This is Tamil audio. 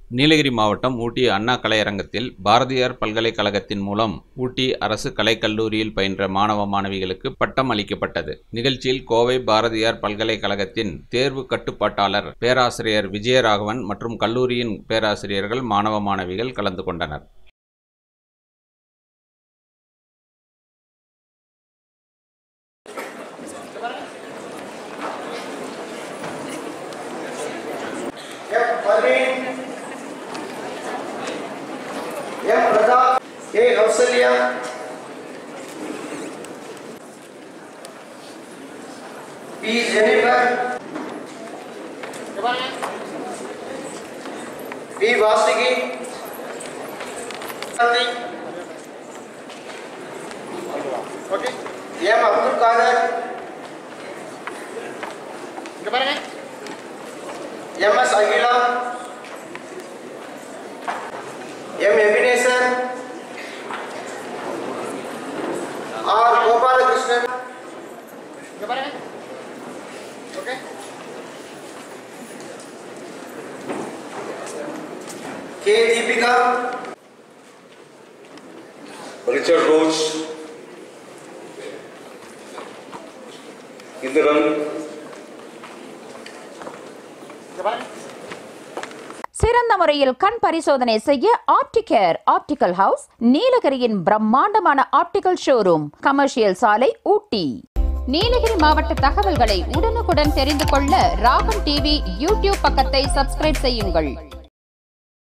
நீலகிரி மாவட்டம் ஊட்டி அண்ணா கலையரங்கத்தில் பாரதியார் பல்கலைக்கழகத்தின் மூலம் ஊட்டி அரசு கலைக்கல்லூரியில் பயின்ற மாணவ மாணவிகளுக்கு பட்டம் அளிக்கப்பட்டது நிகழ்ச்சியில் கோவை பாரதியார் பல்கலைக்கழகத்தின் தேர்வு கட்டுப்பாட்டாளர் பேராசிரியர் விஜயராகவன் மற்றும் கல்லூரியின் பேராசிரியர்கள் மாணவ மாணவிகள் கலந்து கொண்டனர் M Parveen M Pratap A Kausalya P Jennifer P Vasuki okay M Abdul Khader இங்க பாருங்க MS Akila M Ebinesan R Gopalakrishnan இங்க பாருங்க okay K Deepika Richard Roach, Indiran, இங்க பாருங்க சிறந்த முறையில் கண் பரிசோதனை செய்ய ஆப்டிகேர் ஆப்டிகல் ஹவுஸ் நீலகிரியின் பிரம்மாண்டமான ஆப்டிகல் ஷோரூம் கமர்ஷியல் சாலை ஊட்டி நீலகிரி மாவட்ட தகவல்களை உடனுக்குடன் தெரிந்து கொள்ள ராகம் டிவி யூடியூப் பக்கத்தை சப்ஸ்கிரைப் செய்யுங்கள்